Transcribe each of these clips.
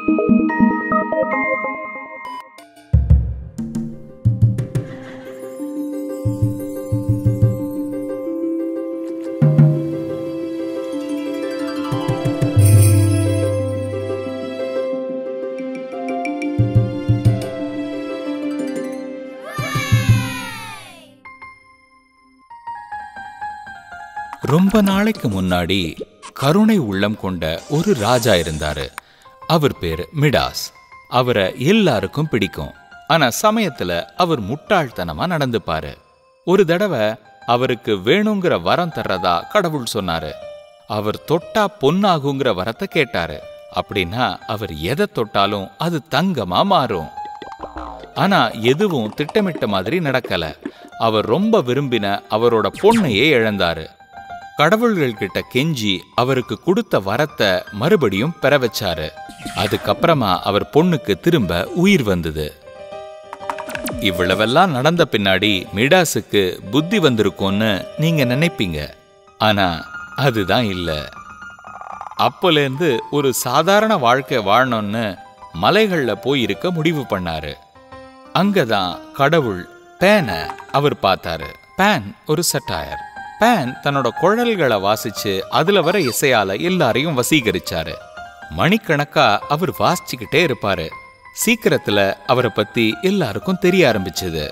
ரொம்ப நாளைக்கு முன்னாடி கருணை உள்ளம் கொண்ட ஒரு ராஜா இருந்தாரு அவர் பேரு மிடாஸ் அவரை எல்லாருக்கும் பிடிக்கும் ஆனா சமயத்துல அவர் முட்டாள்தனமா நடந்துப்பாரு ஒரு தடவை அவருக்கு வேணுங்கிற வரம் தர்றதா கடவுள் சொன்னாரு அவர் தொட்டா பொன்னாகுங்கிற வரத்தை கேட்டாரு அப்படின்னா அவர் எதை தொட்டாலும் அது தங்கமா மாறும் ஆனா எதுவும் திட்டமிட்ட மாதிரி நடக்கல அவர் ரொம்ப விரும்பின அவரோட பொண்ணையே இழந்தாரு கடவுள்கள் கிட்ட கெஞ்சி அவருக்கு கொடுத்த வரத்தை மறுபடியும் பெற வச்சாரு அதுக்கப்புறமா அவர் பொண்ணுக்கு திரும்ப உயிர் வந்தது இவ்வளவெல்லாம் நடந்த பின்னாடி மிடாஸுக்கு புத்தி வந்திருக்கும்னு நீங்க நினைப்பீங்க ஆனா அதுதான் இல்ல அப்போலேருந்து ஒரு சாதாரண வாழ்க்கை வாழணும்னு மலைகள்ல போய் இருக்க முடிவு பண்ணாரு அங்கதான் கடவுள் பேனை அவர் பார்த்தாரு பேன் ஒரு சட்டாயர் பேன் தன்னோட குழல்களை வாசிச்சு அதுல வர இசையால எல்லாரையும் வசீகரிச்சாரு மணிக்கணக்கா அவர் வாசிச்சுக்கிட்டே இருப்பாரு சீக்கிரத்துல அவரை பத்தி எல்லாருக்கும் தெரிய ஆரம்பிச்சது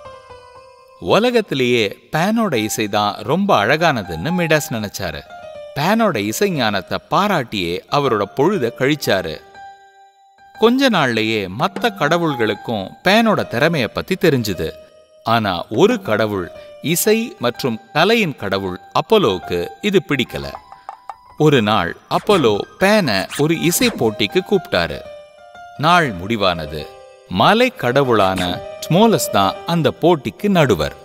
உலகத்திலேயே பேனோட இசை தான் ரொம்ப அழகானதுன்னு மிடாஸ் நினைச்சாரு பேனோட இசை ஞானத்தை பாராட்டியே அவரோட பொழுத கழிச்சாரு கொஞ்ச நாள்லயே மத்த கடவுள்களுக்கும் பேனோட திறமைய பத்தி தெரிஞ்சுது ஆனா ஒரு கடவுள் இசை மற்றும் கலையின் கடவுள் அப்போலோவுக்கு இது பிடிக்கல ஒரு நாள் அப்போலோ பேனை ஒரு இசை போட்டிக்கு கூப்பிட்டாரு நாள் முடிவானது மலை கடவுளான ஸ்மோலஸ் தான் அந்த போட்டிக்கு நடுவர்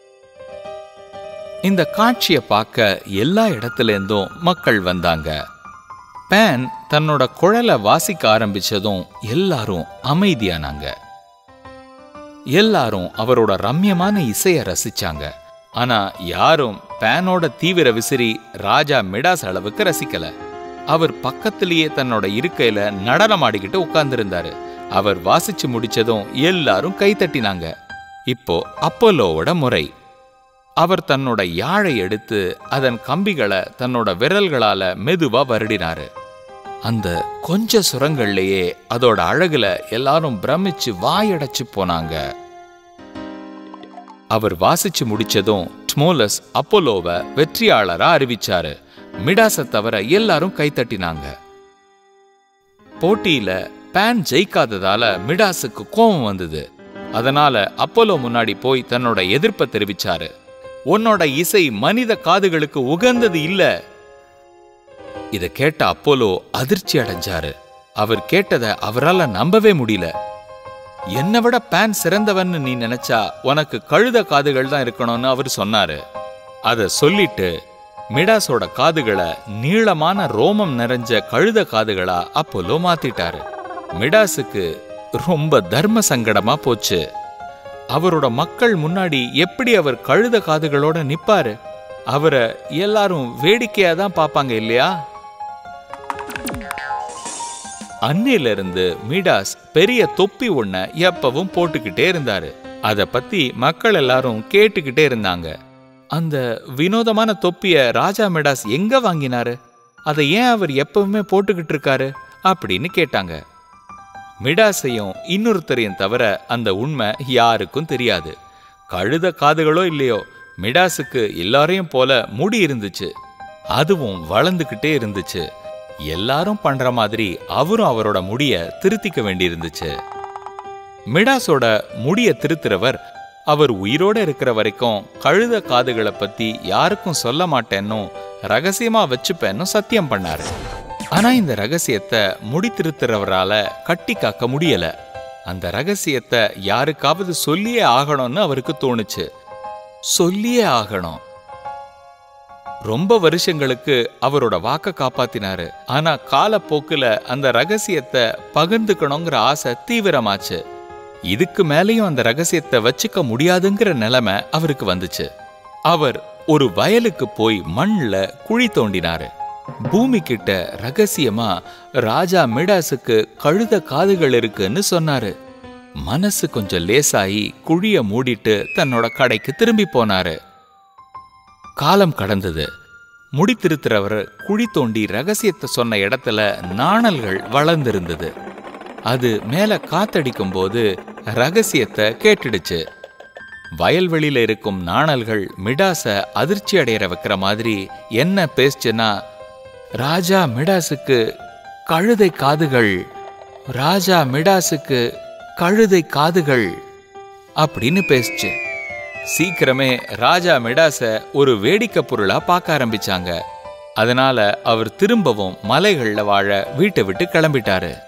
இந்த காட்சியை பார்க்க எல்லா இடத்துல இருந்தும் மக்கள் வந்தாங்க பேன் தன்னோட குழலை வாசிக்க ஆரம்பிச்சதும் எல்லாரும் அமைதியானாங்க எல்லாரும் அவரோட ரம்யமான இசைய ரசிச்சாங்க ஆனா யாரும் பேனோட தீவிர விசிறி ராஜா மிடாஸ் அளவுக்கு ரசிக்கல அவர் பக்கத்திலேயே தன்னோட இருக்கையில நடனமாடிக்கிட்டு உட்கார்ந்திருந்தாரு அவர் வாசிச்சு முடிச்சதும் எல்லாரும் கைத்தட்டினாங்க இப்போ அப்போலோவோட முறை அவர் தன்னோட யாழை எடுத்து அதன் கம்பிகளை தன்னோட விரல்களால மெதுவா வருடினாரு அந்த கொஞ்ச சுரங்கள்லயே அதோட அழகுல எல்லாரும் பிரமிச்சு வாயடைச்சு போனாங்க அவர் வாசிச்சு முடிச்சதும் ட்மோலஸ் அப்போலோவை வெற்றியாளரா அறிவிச்சாரு மிடாஸை தவிர எல்லாரும் கைத்தட்டினாங்க போட்டியில பேன் ஜெயிக்காததால மிடாஸுக்கு கோபம் வந்தது அதனால அப்போலோ முன்னாடி போய் தன்னோட எதிர்ப்பை தெரிவிச்சாரு உன்னோட இசை மனித காதுகளுக்கு உகந்தது இல்ல இத கேட்ட அப்போலோ அதிர்ச்சி அடைஞ்சாரு அவர் கேட்டதை அவரால நம்பவே முடியல என்னை விட பேன் சிறந்தவன்னு நீ நினைச்சா உனக்கு கழுத காதுகள் தான் இருக்கணும்னு அவர் சொன்னாரு அத சொல்லிட்டு மிடாஸோட காதுகளை நீளமான ரோமம் நிறைஞ்ச கழுத காதுகளா அப்போலோ மாத்திட்டாரு மிடாஸுக்கு ரொம்ப தர்ம சங்கடமா போச்சு அவரோட மக்கள் முன்னாடி எப்படி அவர் கழுத காதுகளோட நிப்பாரு அவரை எல்லாரும் வேடிக்கையா தான் பார்ப்பாங்க இல்லையா அன்னையில இருந்து மிடாஸ் பெரிய தொப்பி ஒன்ன எப்பவும் போட்டுக்கிட்டே இருந்தாரு அத பத்தி மக்கள் எல்லாரும் கேட்டுக்கிட்டே இருந்தாங்க அந்த வினோதமான தொப்பிய ராஜா மிடாஸ் எங்க வாங்கினாரு அதை ஏன் அவர் எப்பவுமே போட்டுக்கிட்டு இருக்காரு அப்படின்னு கேட்டாங்க மிடாஸையும் இன்னொருத்தரையும் தவிர அந்த உண்மை யாருக்கும் தெரியாது கழுத காதுகளோ இல்லையோ மிடாஸுக்கு எல்லாரையும் போல முடி இருந்துச்சு அதுவும் வளர்ந்துக்கிட்டே இருந்துச்சு எல்லாரும் பண்ற மாதிரி அவரும் அவரோட முடிய திருத்திக்க வேண்டியிருந்துச்சு மிடாஸோட முடிய திருத்துறவர் அவர் உயிரோட இருக்கிற வரைக்கும் கழுத காதுகளை பத்தி யாருக்கும் சொல்ல மாட்டேன்னும் ரகசியமா வச்சுப்பேன்னு சத்தியம் பண்ணாரு ஆனா இந்த ரகசியத்தை முடி திருத்துறவரால கட்டி காக்க முடியல அந்த ரகசியத்தை யாருக்காவது சொல்லியே ஆகணும்னு அவருக்கு தோணுச்சு சொல்லியே ஆகணும் ரொம்ப வருஷங்களுக்கு அவரோட வாக்க காப்பாத்தினாரு ஆனா காலப்போக்குல அந்த ரகசியத்தை பகிர்ந்துக்கணுங்கிற ஆசை தீவிரமாச்சு இதுக்கு மேலேயும் அந்த ரகசியத்தை வச்சுக்க முடியாதுங்கிற நிலைமை அவருக்கு வந்துச்சு அவர் ஒரு வயலுக்கு போய் மண்ல குழி தோண்டினாரு பூமி கிட்ட ரகசியமா ராஜா மிடாஸுக்கு கழுத காதுகள் இருக்குன்னு சொன்னாரு மனசு கொஞ்சம் லேசாயி குழிய மூடிட்டு தன்னோட கடைக்கு திரும்பி போனாரு காலம் கடந்தது முடித்திருக்கிறவர் குழி தோண்டி ரகசியத்தை சொன்ன இடத்துல நாணல்கள் வளர்ந்திருந்தது அது மேல காத்தடிக்கும் போது ரகசியத்தை கேட்டுடுச்சு வயல்வெளியில இருக்கும் நாணல்கள் மிடாஸ அதிர்ச்சி அடையற வைக்கிற மாதிரி என்ன பேசுச்சுன்னா ராஜா மிடாஸுக்கு கழுதை காதுகள் ராஜா மிடாஸுக்கு கழுதை காதுகள் அப்படின்னு பேசுச்சு சீக்கிரமே ராஜா மிடாஸ ஒரு வேடிக்கை பொருளா பார்க்க ஆரம்பிச்சாங்க அதனால அவர் திரும்பவும் மலைகள்ல வாழ வீட்டை விட்டு கிளம்பிட்டாரு